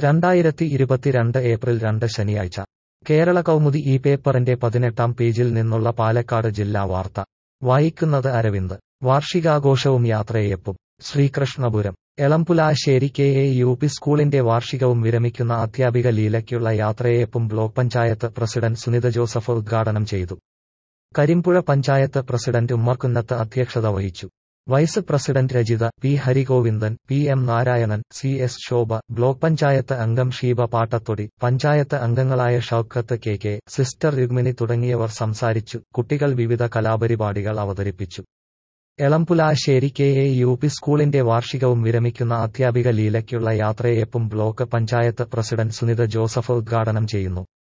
രണ്ടായിരത്തി ഇരുപത്തിരണ്ട് ഏപ്രിൽ രണ്ട് ശനിയാഴ്ച കേരള കൗമുദി ഈ പേപ്പറിന്റെ പതിനെട്ടാം പേജിൽ നിന്നുള്ള പാലക്കാട് ജില്ലാ വാർത്ത വായിക്കുന്നത് അരവിന്ദ് വാർഷികാഘോഷവും യാത്രയയപ്പും Sreekrishnapuram Elampulassery K A U P സ്കൂളിന്റെ വാർഷികവും വിരമിക്കുന്ന അധ്യാപിക ലീലയ്ക്കുള്ള യാത്രയയപ്പും ബ്ലോക്ക് പഞ്ചായത്ത് പ്രസിഡന്റ് സുനിത ജോസഫ് ഉദ്ഘാടനം ചെയ്തു കരിമ്പുഴ പഞ്ചായത്ത് പ്രസിഡന്റ് ഉമ്മർകുന്നത്ത് അധ്യക്ഷത വഹിച്ചു vice president Rajitha P Harigovindan P M Narayanan C S Shobha block panchayat അംഗം ഷീബ പാട്ടത്തൊടി പഞ്ചായത്ത് അംഗങ്ങളായ Shoukath K K sister Rugmini തുടങ്ങിയവർ സംസാരിച്ചു കുട്ടികൾ വിവിധ കലാപരിപാടികൾ അവതരിപ്പിച്ചു Elampulassery K A U P സ്കൂളിന്റെ വാർഷികവും വിരമിക്കുന്ന അധ്യാപിക ലീലയ്ക്കുള്ള യാത്രയയപ്പും ബ്ലോക്ക് പഞ്ചായത്ത് പ്രസിഡന്റ് സുനിത ജോസഫ് ഉദ്ഘാടനം ചെയ്യുന്നു